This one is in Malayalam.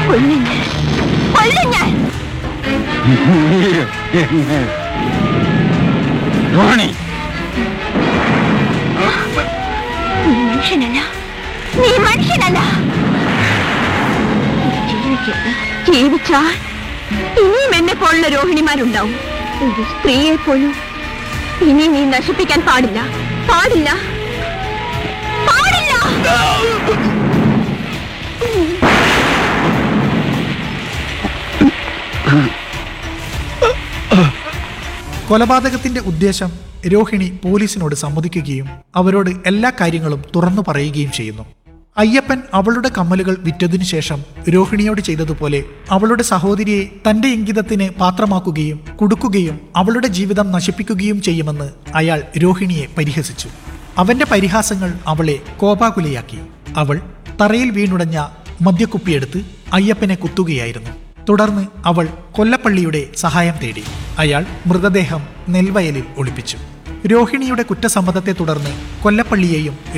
കൊല്ലും ഞാൻ. കൊല്ലും ഞാൻ രോഹിണി നീ മനുഷ്യനല്ല നീ മനുഷ്യനല്ല ജീവിക്കരുത് ജീവിച്ചാൽ ഇനിയും എന്നെ പോലുള്ള രോഹിണിമാരുണ്ടാവും ഒരു സ്ത്രീയെ പോലും ഇനി നീ നശിപ്പിക്കാൻ പാടില്ല പാടില്ല പാടില്ല കൊലപാതകത്തിന്റെ ഉദ്ദേശം രോഹിണി പോലീസിനോട് സമ്മതിക്കുകയും അവരോട് എല്ലാ കാര്യങ്ങളും തുറന്നു പറയുകയും ചെയ്യുന്നു അയ്യപ്പൻ അവളുടെ കമ്മലുകൾ വിറ്റതിനു ശേഷം രോഹിണിയോട് ചെയ്തതുപോലെ അവളുടെ സഹോദരിയെ തന്റെ ഇംഗിതത്തിന് പാത്രമാക്കുകയും കുടുക്കുകയും അവളുടെ ജീവിതം നശിപ്പിക്കുകയും ചെയ്യുമെന്ന് അയാൾ രോഹിണിയെ പരിഹസിച്ചു അവന്റെ പരിഹാസങ്ങൾ അവളെ കോപാകുലയാക്കി അവൾ തറയിൽ വീണുടഞ്ഞ മദ്യക്കുപ്പിയെടുത്ത് അയ്യപ്പനെ കുത്തുകയായിരുന്നു തുടർന്ന് അവൾ കൊല്ലപ്പള്ളിയുടെ സഹായം തേടി അയാൾ മൃതദേഹം നെൽവയലിൽ ഒളിപ്പിച്ചു രോഹിണിയുടെ കുറ്റസമ്മതത്തെ തുടർന്ന് കൊല്ലപ്പള്ളിയെയും